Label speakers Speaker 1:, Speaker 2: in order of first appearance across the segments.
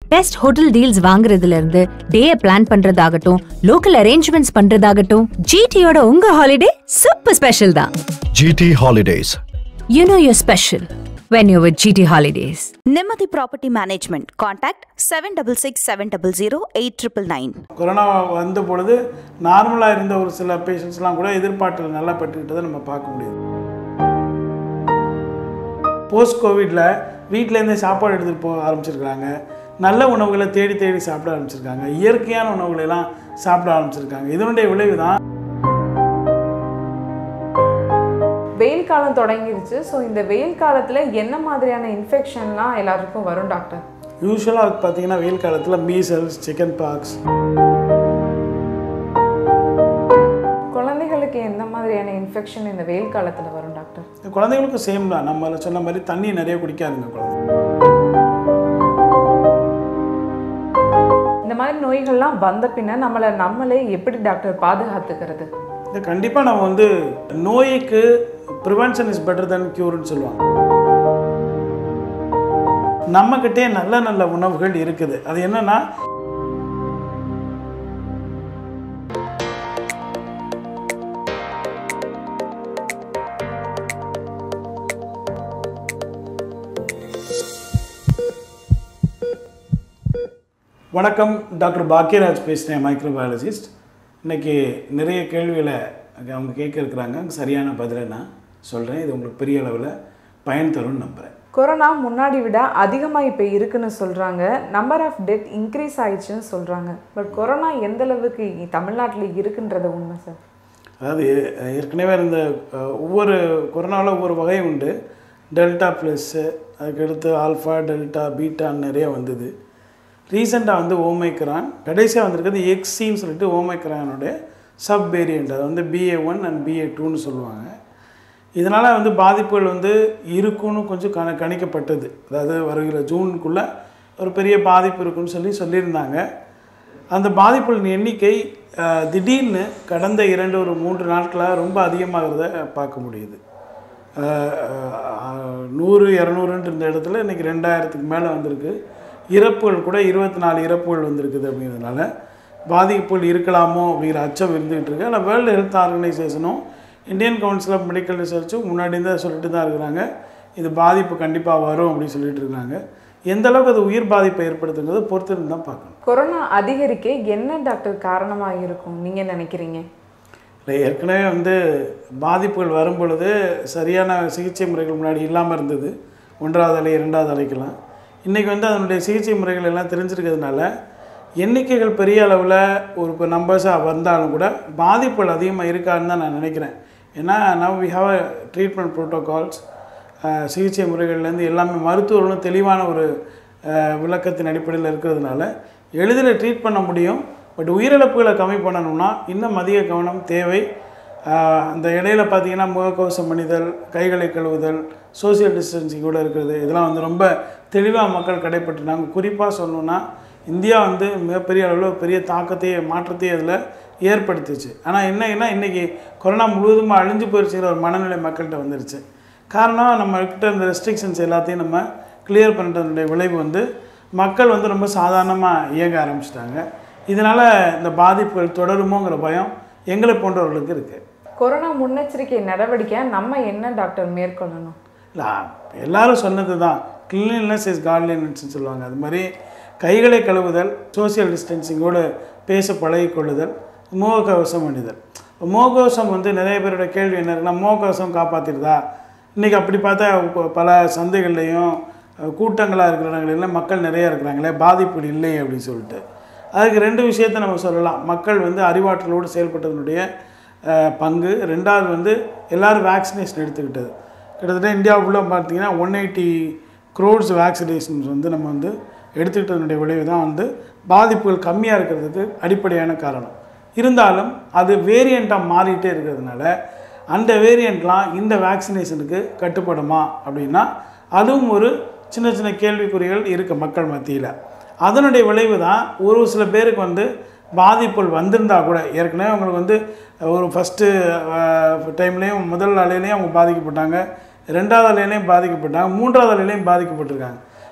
Speaker 1: Best hotel deals வாங்குறதுல இருந்து டேய பிளான் பண்றதாகட்டும் லோக்கல் அரேஞ்ச்மெண்ட்ஸ் பண்றதாகட்டும் ஜிடியோட உங்க ஹாலிடே சூப்பர் ஸ்பெஷல் தான்
Speaker 2: GT Holidays.
Speaker 1: You know your special when you with GT holidays
Speaker 3: நிம்மதி property management contact seven double six seven double zero eight triple nine
Speaker 4: corona வந்த பொழுது நார்மலாக இருந்த ஒரு சில பேஷண்ட்ஸ்லாம் கூட எதிர்பார்ட்டில் நல்லா பெற்றுக்கிட்டதை நம்ம பார்க்க முடியுது போஸ்ட் கோவிடில் வீட்டிலேருந்தே சாப்பாடு எடுத்துகிட்டு போக ஆரம்பிச்சிருக்காங்க நல்ல உணவுகளை தேடி தேடி சாப்பிட ஆரம்பிச்சிருக்காங்க இயற்கையான உணவுகளை எல்லாம் சாப்பிட ஆரம்பிச்சிருக்காங்க இதனுடைய விளைவு தான்
Speaker 5: வெயில் காலம் தொடங்கிருச்சு ஸோ இந்த வெயில் காலத்தில் என்ன மாதிரியான இன்ஃபெக்ஷன்லாம் எல்லாருக்கும் வரும் டாக்டர்
Speaker 4: யூஸ்வலாக பார்த்தீங்கன்னா வெயில் காலத்தில் மீசல்ஸ் சிக்கன் பாக்ஸ்
Speaker 5: குழந்தைகளுக்கு எந்த மாதிரியான இன்ஃபெக்ஷன் இந்த வெயில் காலத்தில் வரும் டாக்டர்
Speaker 4: குழந்தைகளுக்கும் சேம் தான் நம்ம சொன்ன மாதிரி தண்ணி நிறைய குடிக்காதுங்க குழந்தை
Speaker 5: இந்த மாதிரி நோய்கள்லாம் வந்த பின்ன நம்மளை நம்மளே எப்படி டாக்டர் பாதுகாத்துக்கிறது
Speaker 4: இது கண்டிப்பாக நம்ம வந்து நோய்க்கு ப்ரிவென்ஷன் இஸ் பெட்டர் than க்யூர்னு சொல்லுவாங்க நம்மக்கிட்டே நல்ல நல்ல உணவுகள் இருக்குது அது என்னன்னா வணக்கம் டாக்டர் பாக்கியராஜ் பேசுகிறேன் மைக்ரோபயாலஜிஸ்ட் இன்னைக்கு நிறைய கேள்விகளை அவங்க கேட்க இருக்கிறாங்க சரியான பதிலை நான் சொல்கிறேன் இது உங்களுக்கு பெரிய அளவில் பயன் தரும்னு நம்புகிறேன்
Speaker 5: கொரோனா முன்னாடி விட அதிகமாக இப்போ இருக்குன்னு சொல்கிறாங்க நம்பர் ஆஃப் டெத் இன்க்ரீஸ் ஆயிடுச்சுன்னு சொல்கிறாங்க பட் கொரோனா எந்த அளவுக்கு தமிழ்நாட்டில் இருக்குன்றது உண்மை சார்
Speaker 4: அதாவது அஹ், ஏற்கனவே இருந்த அஹ், ஒவ்வொரு கொரோனாவில் ஒவ்வொரு வகை உண்டு டெல்டா ப்ளஸ்ஸு அதுக்கடுத்து ஆல்ஃபா டெல்டா பீட்டான்னு நிறைய வந்தது ரீசெண்டாக வந்து ஓமைக்ரான் கடைசியாக வந்திருக்கிறது எக்ஸின்னு சொல்லிட்டு ஓமைக்ரானுடைய சப் வேரியண்ட் அது வந்து பிஏ ஒன் அண்ட் பிஏ டூன்னு சொல்லுவாங்க இதனால் வந்து பாதிப்புகள் வந்து இருக்குன்னு கொஞ்சம் கண கணிக்கப்பட்டது அதாவது வருகிற ஜூனுக்குள்ளே ஒரு பெரிய பாதிப்பு இருக்குன்னு சொல்லி சொல்லியிருந்தாங்க அந்த பாதிப்புகளின் எண்ணிக்கை அஹ், திடீர்னு கடந்த இரண்டு ஒரு மூன்று நாட்களாக ரொம்ப அதிகமாகிறத பார்க்க முடியுது அஹ், அஹ், நூறு இரநூறுன்ற இந்த இடத்துல இன்றைக்கி ரெண்டாயிரத்துக்கு மேலே வந்திருக்கு இறப்புகள் கூட இருபத்தி நாலு இறப்புகள் வந்திருக்குது அப்படிங்கிறதுனால பாதிப்புகள் இருக்கலாமோ அப்படிங்கிற அச்சம் இருந்துகிட்டு இருக்கு ஆனால் வேர்ல்டு ஹெல்த் ஆர்கனைசேஷனும் இந்தியன் கவுன்சில் ஆஃப் மெடிக்கல் ரிசர்ச்சும் முன்னாடி தான் சொல்லிட்டு தான் இருக்கிறாங்க இது பாதிப்பு கண்டிப்பாக வரும் அப்படின்னு சொல்லிட்டு இருக்காங்க எந்த அளவுக்கு அது உயிர் பாதிப்பை ஏற்படுத்துங்கிறத பொறுத்து இருந்து தான் பார்க்கணும்
Speaker 5: கொரோனா அதிகரிக்க என்ன டாக்டர் காரணமாக இருக்கும் நீங்கள் நினைக்கிறீங்க
Speaker 4: இல்லை ஏற்கனவே வந்து பாதிப்புகள் வரும் பொழுது சரியான சிகிச்சை முறைகள் முன்னாடி இல்லாமல் இருந்தது ஒன்றாவது அலை இரண்டாவது அலைக்கெல்லாம் இன்றைக்கி வந்து அதனுடைய சிகிச்சை முறைகள் எல்லாம் தெரிஞ்சிருக்கிறதுனால எண்ணிக்கைகள் பெரிய அளவில் ஒரு இப்போ நம்பர்ஸாக வந்தாலும் கூட பாதிப்புகள் அதிகமாக இருக்காதுன்னு தான் நான் நினைக்கிறேன் ஏன்னா now we have treatment protocols சிகிச்சை முறைகள்லேருந்து எல்லாமே மருத்துவர்களும் தெளிவான ஒரு அஹ், விளக்கத்தின் அடிப்படையில் இருக்கிறதுனால எளிதில் ட்ரீட் பண்ண முடியும் பட் உயிரிழப்புகளை கம்மி பண்ணணும்னா இன்னும் அதிக கவனம் தேவை ஆஹ் அந்த இடையில பார்த்தீங்கன்னா முகக்கவசம் அணிதல் கைகளை கழுவுதல் சோஷியல் டிஸ்டன்சிங் கூட இருக்கிறது இதெல்லாம் வந்து ரொம்ப தெளிவாக மக்கள் கடைப்பட்டுனாங்க குறிப்பாக சொல்லணும்னா இந்தியா வந்து மிகப்பெரிய அளவில் ஒரு பெரிய தாக்கத்தையே மாற்றத்தையே அதில் ஏற்படுத்துச்சு ஆனால் என்னன்னா இன்றைக்கி கொரோனா முழுவதுமாக அழிஞ்சு போயிடுச்சுங்கிற ஒரு மனநிலை மக்கள்கிட்ட வந்துருச்சு காரணம் நம்மக்கிட்ட இந்த ரெஸ்ட்ரிக்ஷன்ஸ் எல்லாத்தையும் நம்ம கிளியர் பண்ணுறதுடைய விளைவு வந்து மக்கள் வந்து ரொம்ப சாதாரணமாக இயங்க ஆரம்பிச்சிட்டாங்க இதனால் இந்த பாதிப்புகள் தொடருமோங்கிற பயம் எங்களை போன்றவர்களுக்கு இருக்குது
Speaker 5: கொரோனா முன்னெச்சரிக்கை நடவடிக்கை நம்ம என்ன டாக்டர் மேற்கொள்ளணும்
Speaker 4: இல்லை எல்லாரும் சொன்னது தான் கிளீன்லெஸ் இஸ் காட்லினஸ்ன்னு சொல்லுவாங்க அது மாதிரி கைகளை கழுவுதல் சோஷியல் டிஸ்டன்சிங்கோடு பேச பழகிக்கொள்ளுதல் முகக்கவசம் அணிதல் முகக்கவசம் வந்து நிறைய பேரோட கேள்வி என்ன இருக்குன்னா முகக்கவசம் காப்பாற்றிடுதா இன்றைக்கி அப்படி பார்த்தா ப- பல சந்தைகள்லையும் கூட்டங்களாக இருக்கிற இடங்கள்லாம் மக்கள் நிறைய இருக்கிறாங்களே பாதிப்பு இல்லை அப்படின்னு சொல்லிட்டு அதுக்கு ரெண்டு விஷயத்தை நம்ம சொல்லலாம் மக்கள் வந்து அறிவாற்றலோடு செயல்பட்டதனுடைய அஹ், பங்கு ரெண்டாவது வந்து எல்லாரும் வேக்சினேஷன் எடுத்துக்கிட்டது கிட்டத்தட்ட இந்தியாவுக்குள்ளே பார்த்தீங்கன்னா ஒன் எயிட்டி க்ரோட்ஸ் வேக்சினேஷன்ஸ் வந்து நம்ம வந்து எடுத்துக்கிட்டதனுடைய விளைவு தான் வந்து பாதிப்புகள் கம்மியாக இருக்கிறதுக்கு அடிப்படையான காரணம் இருந்தாலும் அது வேரியண்ட்டாக மாறிட்டே இருக்கிறதுனால அந்த வேரியண்ட்லாம் இந்த வேக்சினேஷனுக்கு கட்டுப்படுமா அப்படின்னா அதுவும் ஒரு சின்ன சின்ன கேள்விக்குறிகள் இருக்குது மக்கள் மத்தியில் அதனுடைய விளைவு தான் ஒரு சில பேருக்கு வந்து பாதிப்புகள் வந்திருந்தா கூட ஏற்கனவே அவங்களுக்கு வந்து ஒரு ஃபஸ்ட்டு டைம்லேயும் முதல் அலையிலையும் அவங்க பாதிக்கப்பட்டாங்க ரெண்டாவது அலையிலையும் பாதிக்கப்பட்டாங்க மூன்றாவது அலையிலையும் பாதிக்கப்பட்டிருக்காங்க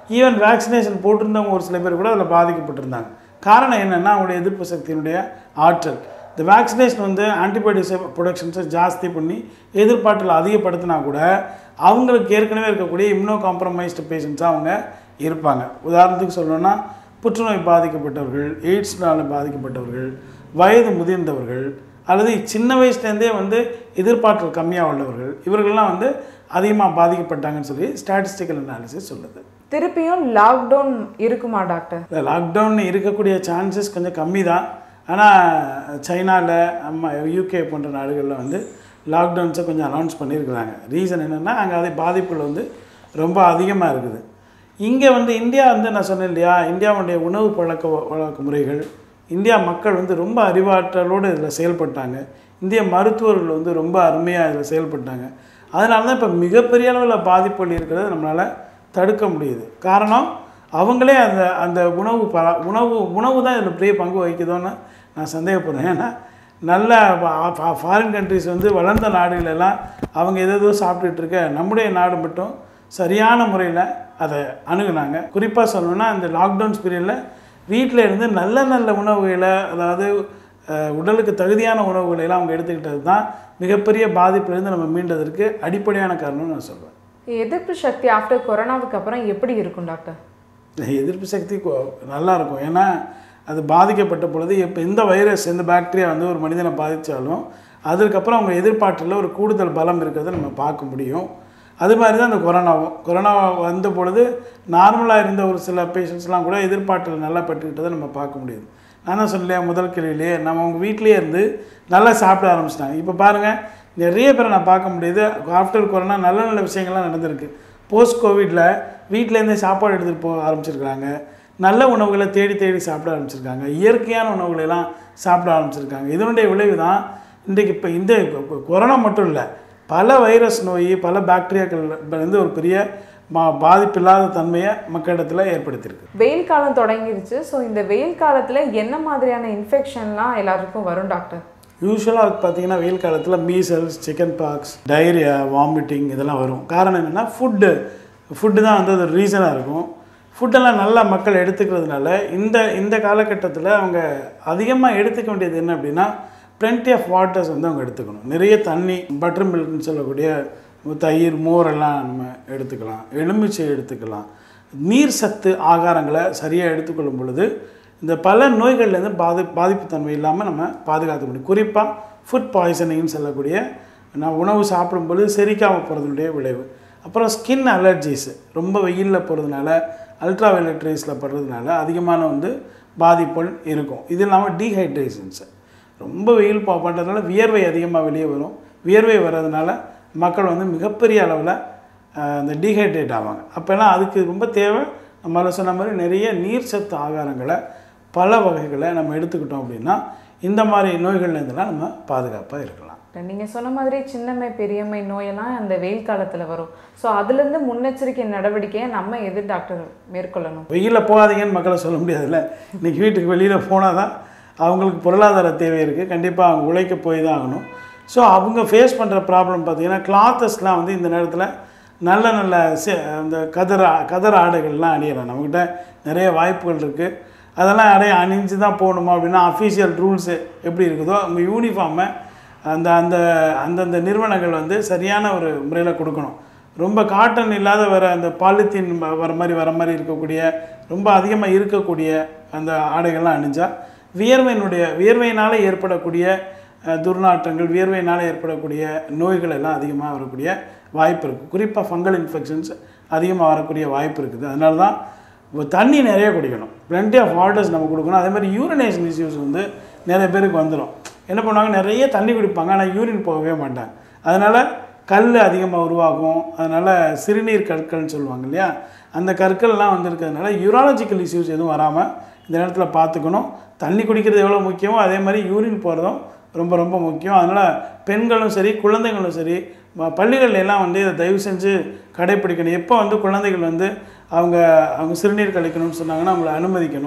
Speaker 4: ஈவன் வேக்சினேஷன் போட்டிருந்தவங்க ஒரு சில பேர் கூட அதில் பாதிக்கப்பட்டிருந்தாங்க காரணம் என்னென்னா அவங்களுடைய எதிர்ப்பு சக்தியினுடைய ஆற்றல் இந்த வேக்சினேஷன் வந்து ஆன்டிபயோட்டிக்ஸ் ப்ரொடக்ஷன்ஸை ஜாஸ்தி பண்ணி எதிர்ப்பாற்றல் அதிகப்படுத்தினா கூட அவங்களுக்கு ஏற்கனவே இருக்கக்கூடிய இம்னோ காம்ப்ரமைஸ்டு பேஷண்ட்ஸாக அவங்க இருப்பாங்க உதாரணத்துக்கு சொல்லணும்னா புற்றுநோய் பாதிக்கப்பட்டவர்கள் எய்ட்ஸ்னால் பாதிக்கப்பட்டவர்கள் வயது முதிர்ந்தவர்கள் அல்லது சின்ன வயசுலேருந்தே வந்து எதிர்ப்பாற்றல் கம்மியாக உள்ளவர்கள் இவர்கள்லாம் வந்து அதிகமாக பாதிக்கப்பட்டாங்கன்னு சொல்லி ஸ்டாட்டிஸ்டிக்கல் அனாலிசிஸ் சொல்லுது
Speaker 5: திருப்பியும் லாக்டவுன் இருக்குமா டாக்டர்
Speaker 4: இந்த லாக்டவுன் இருக்கக்கூடிய சான்சஸ் கொஞ்சம் கம்மி தான் ஆனால் சைனாவில் நம்ம யூகே போன்ற நாடுகளில் வந்து லாக்டவுன்ஸை கொஞ்சம் அனௌன்ஸ் பண்ணியிருக்கிறாங்க ரீசன் என்னென்னா அங்கே அதை பாதிப்புகள் வந்து ரொம்ப அதிகமாக இருக்குது இங்கே வந்து இந்தியா வந்து நான் சொன்னேன் இல்லையா இந்தியாவுடைய உணவு பழக்க வழக்க முறைகள் இந்தியா மக்கள் வந்து ரொம்ப அறிவாற்றலோடு இதில் செயல்பட்டாங்க இந்திய மருத்துவர்கள் வந்து ரொம்ப அருமையாக இதில் செயல்பட்டாங்க அதனால தான் இப்போ மிகப்பெரிய அளவில் பாதிப்புகள் இருக்கிறத நம்மளால் தடுக்க முடியுது காரணம் அவங்களே அந்த அந்த உணவு ப உணவு உணவு தான் இதில் பெரிய பங்கு வகிக்குதோன்னு நான் சந்தேகப்படுறேன் ஏன்னா நல்ல ஃபாரின் கண்ட்ரிஸ் வந்து வளர்ந்த நாடுகள் எல்லாம் அவங்க எதோ சாப்பிட்டுட்டு இருக்க நம்முடைய நாடு மட்டும் சரியான முறையில் அதை அணுகுனாங்க குறிப்பாக சொல்லணும்னா இந்த லாக்டவுன்ஸ் பீரியடில் வீட்டில் இருந்து நல்ல நல்ல உணவுகளை அதாவது அஹ், உடலுக்கு தகுதியான உணவுகளை எல்லாம் அவங்க எடுத்துக்கிட்டது தான் மிகப்பெரிய பாதிப்பிலிருந்து நம்ம மீண்டதற்கு அடிப்படையான காரணம்னு நான் சொல்வேன்
Speaker 5: எதிர்ப்பு சக்தி ஆஃப்டர் கொரோனாவுக்கு அப்புறம் எப்படி இருக்கும் டாக்டர்
Speaker 4: எதிர்ப்பு சக்தி கொ- நல்லா இருக்கும் ஏன்னா அது பாதிக்கப்பட்ட பொழுது இப்போ எந்த வைரஸ் எந்த பாக்டீரியா வந்து ஒரு மனிதனை பாதித்தாலும் அதுக்கப்புறம் அவங்க எதிர்பார்ட்டில் ஒரு கூடுதல் பலம் இருக்கிறத நம்ம பார்க்க முடியும் அது மாதிரி தான் அந்த கொரோனாவும் கொரோனா வந்த பொழுது நார்மலாக இருந்த ஒரு சில பேஷண்ட்ஸ்லாம் கூட எதிர்பார்ட்டில் நல்லா பெற்றுக்கிட்டதை நம்ம பார்க்க முடியுது நான் தான் சொல்லலையா முதல் கேள்வியிலேயே நம்ம அவங்க வீட்டிலேயே இருந்து நல்லா சாப்பிட ஆரம்பிச்சிட்டாங்க இப்போ பாருங்கள் நிறைய பேரை நான் பார்க்க முடியுது ஆஃப்டர் கொரோனா நல்ல நல்ல விஷயங்கள்லாம் நடந்திருக்கு போஸ்ட் கோவிடில் வீட்டிலேருந்தே சாப்பாடு எடுத்துகிட்டு போக ஆரம்பிச்சிருக்காங்க நல்ல உணவுகளை தேடி தேடி சாப்பிட ஆரம்பிச்சிருக்காங்க இயற்கையான உணவுகளை எல்லாம் சாப்பிட ஆரம்பிச்சிருக்காங்க இதனுடைய விளைவு தான் இன்றைக்கு இப்போ இந்த கொ- கொரோனா மட்டும் இல்லை பல வைரஸ் நோய் பல பாக்டீரியாக்கள் வந்து ஒரு பெரிய மா பாதிப்பில்லாத தன்மையை மக்களிடத்தில் ஏற்படுத்தியிருக்கு
Speaker 5: வெயில் காலம் தொடங்கிருச்சு ஸோ இந்த வெயில் காலத்தில் என்ன மாதிரியான இன்ஃபெக்ஷன்லாம் எல்லாருக்கும் வரும் டாக்டர்
Speaker 4: யூஸ்வலாக பார்த்தீங்கன்னா வெயில் காலத்தில் measles chicken pox diarrhoea vomiting இதெல்லாம் வரும் காரணம் என்னென்னா ஃபுட்டு ஃபுட்டு தான் வந்து அது ரீசனாக இருக்கும் ஃபுட்டெல்லாம் நல்லா மக்கள் எடுத்துக்கிறதுனால இந்த இந்த காலகட்டத்தில் அவங்க அதிகமாக எடுத்துக்க வேண்டியது என்ன அப்படின்னா plenty ஆஃப் வாட்டர்ஸ் வந்து அவங்க எடுத்துக்கணும் நிறைய தண்ணி பட்டர் மில்க்னு சொல்லக்கூடிய தயிர் மோரெல்லாம் நம்ம எடுத்துக்கலாம் எலுமிச்சை எடுத்துக்கலாம் நீர் சத்து ஆகாரங்களை சரியாக எடுத்துக்கொள்ளும் பொழுது இந்த பல நோய்கள்லேருந்து பாதி பாதிப்பு தன்மை இல்லாமல் நம்ம பாதுகாக்க முடியும் குறிப்பாக ஃபுட் பாய்சனிங்னு சொல்லக்கூடிய நான் உணவு சாப்பிடும் பொழுது செரிக்காமல் போகிறதுடைய விளைவு அப்புறம் ஸ்கின் அலர்ஜிஸ் ரொம்ப வெயிலில் போகிறதுனால அல்ட்ரா வயலட் ரேஸில் படுறதுனால அதிகமான வந்து பாதிப்புகள் இருக்கும் இது இல்லாமல் டீஹைட்ரேஷன்ஸ் ரொம்ப வெயில் பா பண்ணுறதுனால வியர்வை அதிகமாக வெளியே வரும் வியர்வை வர்றதுனால மக்கள் வந்து மிகப்பெரிய அளவில் இந்த டீஹைட்ரேட் ஆவாங்க அப்போல்லாம் அதுக்கு ரொம்ப தேவை நம்மள சொன்ன மாதிரி நிறைய நீர் சத்து ஆகாரங்களை பல வகைகளை நம்ம எடுத்துக்கிட்டோம் அப்படின்னா இந்த மாதிரி நோய்கள்லேருந்துலாம் நம்ம பாதுகாப்பாக இருக்கலாம்
Speaker 5: நீங்கள் சொன்ன மாதிரி சின்னம்மை பெரியம்மை நோயெல்லாம் அந்த வெயில் காலத்தில் வரும் ஸோ அதுலேருந்து முன்னெச்சரிக்கை நடவடிக்கையை நம்ம எது டாக்டர் மேற்கொள்ளணும்
Speaker 4: வெயிலில் போகாதீங்கன்னு மக்களை சொல்ல முடியாதுல்ல இன்றைக்கி வீட்டுக்கு வெளியில் போனால் தான் அவங்களுக்கு பொருளாதார தேவை இருக்குது கண்டிப்பாக அவங்க உழைக்க போய் தான் ஆகணும் ஸோ அவங்க ஃபேஸ் பண்ணுற ப்ராப்ளம் பார்த்தீங்கன்னா கிளாத்தஸ்லாம் வந்து இந்த நேரத்தில் நல்ல நல்ல சே- அந்த கதர் ஆ- கதர் ஆடைகள்லாம் அணியலாம் நம்மக்கிட்ட நிறைய வாய்ப்புகள் இருக்குது அதெல்லாம் அடைய அணிஞ்சு தான் போகணுமா அப்படின்னா அஃபீஷியல் ரூல்ஸு எப்படி இருக்குதோ அவங்க யூனிஃபார்மை அந்த அந்த அந்தந்த நிறுவனங்கள் வந்து சரியான ஒரு முறையில் கொடுக்கணும் ரொம்ப காட்டன் இல்லாத வர அந்த பாலித்தீன் வ- வர மாதிரி வர மாதிரி இருக்கக்கூடிய ரொம்ப அதிகமாக இருக்கக்கூடிய அந்த ஆடைகள்லாம் அணிஞ்சா வியர்வையினுடைய வியர்வையினால் ஏற்படக்கூடிய அஹ், துர்நாற்றங்கள் வியர்வையினால் ஏற்படக்கூடிய நோய்கள் எல்லாம் அதிகமாக வரக்கூடிய வாய்ப்பு இருக்குது குறிப்பாக ஃபங்கல் இன்ஃபெக்ஷன்ஸ் அதிகமாக வரக்கூடிய வாய்ப்பு இருக்குது அதனால தான் இப்போ தண்ணி நிறைய குடிக்கணும் plenty ஆஃப் வாட்டர்ஸ் நம்ம கொடுக்கணும் அதே மாதிரி யூரினேஷன் இஷ்யூஸ் வந்து நிறைய பேருக்கு வந்துடும் என்ன பண்ணுவாங்க நிறைய தண்ணி குடிப்பாங்க ஆனால் யூரின் போகவே மாட்டாங்க அதனால் கல் அதிகமாக உருவாகும் அதனால் சிறுநீர் கற்கள்னு சொல்லுவாங்க இல்லையா அந்த கற்கள்லாம் வந்திருக்கிறதுனால யூராலஜிக்கல் இஷ்யூஸ் எதுவும் வராமல் இந்த நேரத்தில் பார்த்துக்கணும் தண்ணி குடிக்கிறது எவ்வளோ முக்கியமோ அதே மாதிரி யூரின் போகிறதும் ரொம்ப ரொம்ப முக்கியம் அதனால் பெண்களும் சரி குழந்தைகளும் சரி ம- பள்ளிகள்ல எல்லாம் வந்து இதை தயவு செஞ்சு கடைப்பிடிக்கணும் எப்போ வந்து குழந்தைகள் வந்து அவங்க அவங்க சிறுநீர் கழிக்கணும்னு சொன்னாங்கன்னா அவங்கள அனுமதிக்கணும்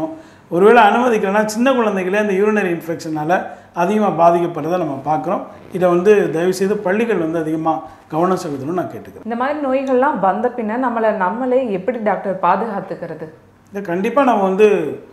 Speaker 4: ஒருவேளை அனுமதிக்கலைன்னா சின்ன குழந்தைகளே அந்த யூரினரி இன்ஃபெக்ஷனால் அதிகமாக பாதிக்கப்படுறதை நம்ம பார்க்குறோம் இதை வந்து தயவுசெய்து பள்ளிகள் வந்து அதிகமாக கவனம் செலுத்தணும்னு நான் கேட்டுக்கிறேன்
Speaker 5: இந்த மாதிரி நோய்கள்லாம் வந்த பின்ன நம்மளை நம்மளே எப்படி டாக்டர் பாதுகாத்துக்கிறது
Speaker 4: இது கண்டிப்பாக நம்ம வந்து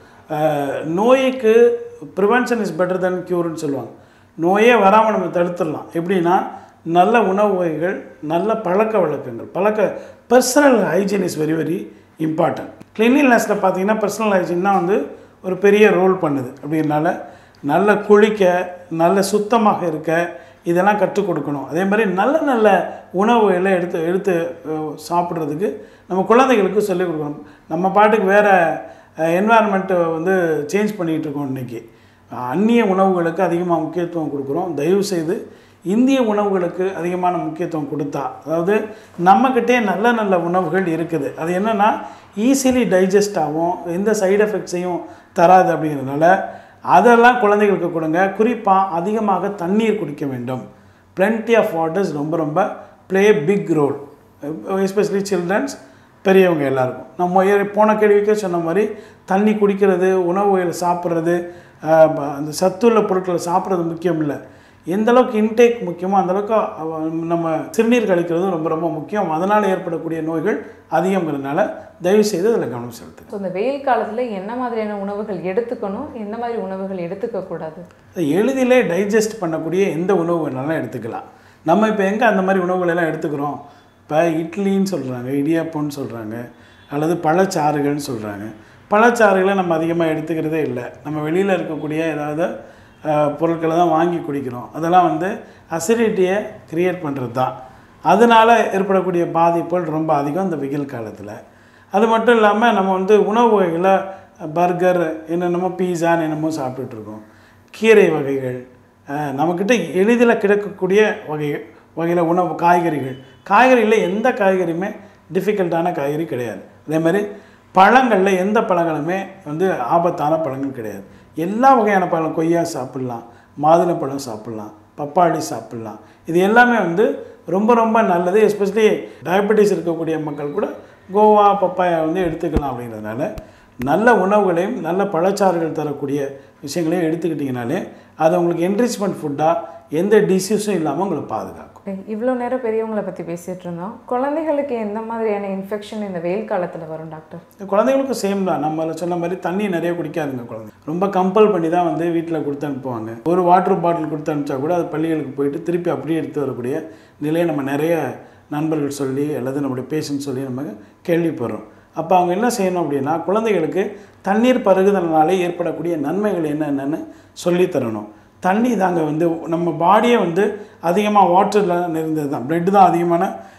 Speaker 4: அஹ், நோய்க்கு ப்ரிவென்ஷன் இஸ் பெட்டர் than க்யூர்னு சொல்லுவாங்க நோயே வராமல் நம்ம தடுத்துடலாம் எப்படின்னா நல்ல உணவு வகைகள் நல்ல பழக்க வழக்கங்கள் பழக்க personal hygiene is very very important கிளீனினஸில் பார்த்தீங்கன்னா பர்சனல் ஹைஜீன் தான் வந்து ஒரு பெரிய ரோல் பண்ணுது அப்படிங்கிறனால நல்ல குளிக்க நல்ல சுத்தமாக இருக்க இதெல்லாம் கற்றுக் கொடுக்கணும் அதே மாதிரி நல்ல நல்ல உணவுகளை எடுத்து எடுத்து அஹ், சாப்பிட்றதுக்கு நம்ம குழந்தைகளுக்கு சொல்லிக் கொடுக்கணும் நம்ம பாட்டுக்கு வேறு என்வாயர்மெண்ட்டை வந்து சேஞ்ச் பண்ணிகிட்டு இருக்கோம் இன்றைக்கி அந்நிய உணவுகளுக்கு அதிகமாக முக்கியத்துவம் கொடுக்குறோம் தயவு செய்து இந்திய உணவுகளுக்கு அதிகமான முக்கியத்துவம் கொடுத்தா அதாவது நம்மக்கிட்டே நல்ல நல்ல உணவுகள் இருக்குது அது என்னென்னா ஈஸிலி டைஜஸ்ட் ஆகும் எந்த சைடு எஃபெக்ட்ஸையும் தராது அப்படிங்கிறதுனால அதெல்லாம் குழந்தைகளுக்கு கொடுங்க குறிப்பாக அதிகமாக தண்ணீர் குடிக்க வேண்டும் plenty ஆஃப் வாட்டர்ஸ் ரொம்ப ரொம்ப play big role especially childrens பெரியவங்க எல்லாருக்கும் நம்ம ஏ- போன கேள்விக்கே சொன்ன மாதிரி தண்ணி குடிக்கிறது உணவு வகைகள் சாப்பிட்றது ஆஹ், ப- அந்த சத்துள்ள பொருட்களை சாப்பிட்றது முக்கியம் இல்லை எந்த அளவுக்கு இன்டேக் முக்கியமோ அந்த அளவுக்கு அவ- நம்ம சிறுநீர் கழிக்கிறதும் ரொம்ப ரொம்ப முக்கியம் அதனால் ஏற்படக்கூடிய நோய்கள் அதிகங்கிறதுனால தயவு செய்து அதில் கவனம் செலுத்துங்க
Speaker 5: ஸோ இந்த வெயில் காலத்தில் என்ன மாதிரியான உணவுகள் எடுத்துக்கணும் எந்த மாதிரி உணவுகள் எடுத்துக்க கூடாது
Speaker 4: எளிதிலே டைஜஸ்ட் பண்ணக்கூடிய எந்த உணவு வேணாலும் எடுத்துக்கலாம் நம்ம இப்போ எங்கே அந்த மாதிரி உணவுகள் எல்லாம் எடுத்துக்கிறோம் இப்போ இட்லின்னு சொல்கிறாங்க இடியாப்பம்னு சொல்கிறாங்க அல்லது பழச்சாறுகள்னு சொல்கிறாங்க பழச்சாறுகளை நம்ம அதிகமாக எடுத்துக்கிறதே இல்லை நம்ம வெளியில் இருக்கக்கூடிய ஏதாவது அஹ், பொருட்களை தான் வாங்கி குடிக்கிறோம் அதெல்லாம் வந்து அசிடிட்டியை கிரியேட் பண்ணுறது தான் அதனால் ஏற்படக்கூடிய பாதிப்புகள் ரொம்ப அதிகம் இந்த வெயில் காலத்தில் அது மட்டும் இல்லாமல் நம்ம வந்து உணவு வகைகளை பர்கர் என்னென்னமோ பீஸான்னு என்னமோ சாப்பிட்டுட்டு இருக்கோம் கீரை வகைகள் அஹ், நம்மக்கிட்ட எளிதில் கிடைக்கக்கூடிய வகை வகையில் உணவு காய்கறிகள் காய்கறிகளில் எந்த காய்கறியுமே டிஃபிகல்ட்டான காய்கறி கிடையாது அதே மாதிரி பழங்களில் எந்த பழங்களுமே வந்து ஆபத்தான பழங்கள் கிடையாது எல்லா வகையான பழம் கொய்யா சாப்பிட்லாம் மாதுளப்பழம் சாப்பிட்லாம் பப்பாளி சாப்பிட்லாம் இது எல்லாமே வந்து ரொம்ப ரொம்ப நல்லது எஸ்பெஷலி டயபெட்டிஸ் இருக்கக்கூடிய மக்கள் கூட கோவா பப்பாயா வந்து எடுத்துக்கலாம் அப்படிங்கிறதுனால நல்ல உணவுகளையும் நல்ல பழச்சாறுகள் தரக்கூடிய விஷயங்களையும் எடுத்துக்கிட்டிங்கனாலே அது உங்களுக்கு என்ரிச்மெண்ட் ஃபுட்டாக எந்த டிசீஸும் இல்லாமல் உங்களை பாதுகாக்கும்
Speaker 5: இவ்வளோ நேரம் பெரியவங்களை பற்றி பேசிகிட்டு இருந்தோம் குழந்தைகளுக்கு எந்த மாதிரியான இன்ஃபெக்ஷன் இந்த வெயில் காலத்தில் வரும் டாக்டர்
Speaker 4: இந்த குழந்தைகளுக்கும் சேம் தான் நம்ம சொன்ன மாதிரி தண்ணி நிறைய குடிக்காதுங்க குழந்தை ரொம்ப கம்பல் பண்ணி தான் வந்து வீட்டில் கொடுத்து அனுப்புவாங்க ஒரு வாட்டர் பாட்டில் கொடுத்து அனுப்பிச்சா கூட அது பள்ளிகளுக்கு போயிட்டு திருப்பி அப்படியே எடுத்து வரக்கூடிய நிலையை நம்ம நிறைய நண்பர்கள் சொல்லி அல்லது நம்முடைய பேஷண்ட் சொல்லி நம்ம கேள்விப்படுறோம் அப்போ அவங்க என்ன செய்யணும் அப்படின்னா குழந்தைகளுக்கு தண்ணீர் பருகுதல்னாலே ஏற்படக்கூடிய நன்மைகள் என்னென்னு சொல்லி தரணும் தண்ணி தாங்க வந்து நம்ம பாடியே வந்து அதிகமாக வாட்டரில் நிறைந்தது தான் பிளட் தான் அதிகமான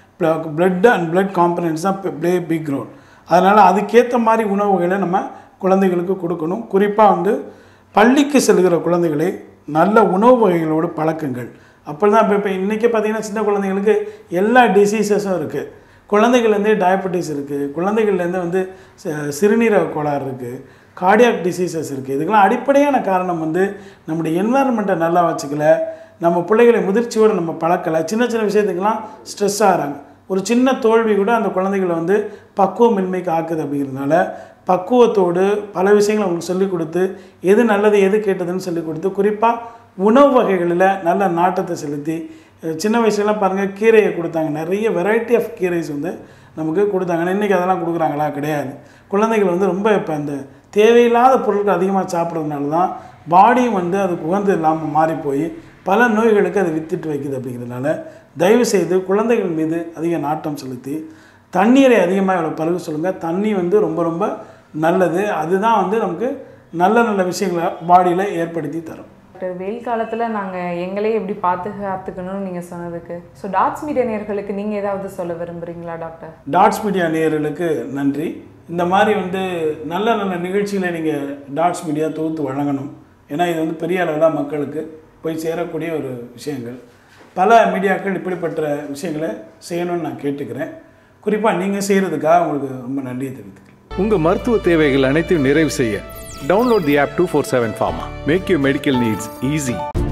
Speaker 4: பிளட் அண்ட் பிளட் காம்பனன்ட்ஸ் தான் ப்ளே பிக் ரோல் அதனால் அதுக்கேற்ற மாதிரி உணவுகளை நம்ம குழந்தைகளுக்கு கொடுக்கணும் குறிப்பாக வந்து பள்ளிக்கு செல்கிற குழந்தைகளை நல்ல உணவு வகைகளோடு பழக்குங்கள் அப்போ தான் இப்போ இப்போ இன்றைக்கி பார்த்தீங்கன்னா சின்ன குழந்தைங்களுக்கு எல்லா டிசீசஸும் இருக்குது குழந்தைகள்லேருந்தே டயபெட்டிஸ் இருக்குது குழந்தைகள்லேருந்து வந்து சி- சிறுநீரக கோளாறு இருக்குது கார்டியாக் டிசீசஸ் இருக்குது இதுக்கெல்லாம் அடிப்படையான காரணம் வந்து நம்முடைய என்வாரன்மெண்ட்டை நல்லா வச்சுக்கல நம்ம பிள்ளைகளை முதிர்ச்சியோடு நம்ம பழக்கலை சின்ன சின்ன விஷயத்துக்கெல்லாம் ஸ்ட்ரெஸ் ஆகிறாங்க ஒரு சின்ன தோல்வி கூட அந்த குழந்தைகளை வந்து பக்குவமின்மைக்கு ஆக்குது அப்படிங்கிறதுனால பக்குவத்தோடு பல விஷயங்களை அவங்களுக்கு சொல்லிக் கொடுத்து எது நல்லது எது கெட்டதுன்னு சொல்லிக் கொடுத்து குறிப்பாக உணவு வகைகளில் நல்ல நாட்டத்தை செலுத்தி அஹ் சின்ன வயசுலலாம் பாருங்கள் கீரையை கொடுத்தாங்க நிறைய வெரைட்டி ஆஃப் கீரைஸ் வந்து நமக்கு கொடுத்தாங்க இன்றைக்கி அதெல்லாம் கொடுக்குறாங்களா கிடையாது குழந்தைகள் வந்து ரொம்ப இப்போ அந்த தேவையில்லாத பொருட்கள் அதிகமாக சாப்பிட்றதுனால தான் பாடியும் வந்து அதுக்கு உகந்து இல்லாமல் மாறி போய் பல நோய்களுக்கு அது வித்திட்டு வைக்குது அப்படிங்கிறதுனால தயவு செய்து குழந்தைகள் மீது அதிக நாட்டம் செலுத்தி தண்ணீரை அதிகமாக இவ்வளோ பருக சொல்லுங்கள் தண்ணி வந்து ரொம்ப ரொம்ப நல்லது அதுதான் வந்து நமக்கு நல்ல நல்ல விஷயங்களை பாடியில் ஏற்படுத்தி தரும்
Speaker 5: டாக்டர் வெயில் காலத்தில் நாங்கள் எங்களே எப்படி பாதுகாத்துக்கணும்னு நீங்கள் சொன்னதுக்கு ஸோ டாட்ஸ் மீடியா நேயர்களுக்கு நீங்கள் ஏதாவது சொல்ல விரும்புகிறீங்களா டாக்டர்
Speaker 4: டாட்ஸ் மீடியா நேயர்களுக்கு நன்றி இந்த மாதிரி வந்து நல்ல நல்ல நிகழ்ச்சிகளை நீங்கள் டாட்ஸ் மீடியா தொகுத்து வழங்கணும் ஏன்னா இது வந்து பெரிய அளவில் மக்களுக்கு போய் சேரக்கூடிய ஒரு விஷயங்கள் பல மீடியாக்கள் இப்படிப்பட்ட விஷயங்களை செய்யணும்னு நான் கேட்டுக்கிறேன் குறிப்பாக நீங்கள் செய்கிறதுக்காக உங்களுக்கு ரொம்ப நன்றியை தெரிவித்துக்கிறேன்
Speaker 2: உங்க மருத்துவ தேவைகள் அனைத்தையும் நிறைவு செய்ய download the app two four seven pharma make you medical needs easy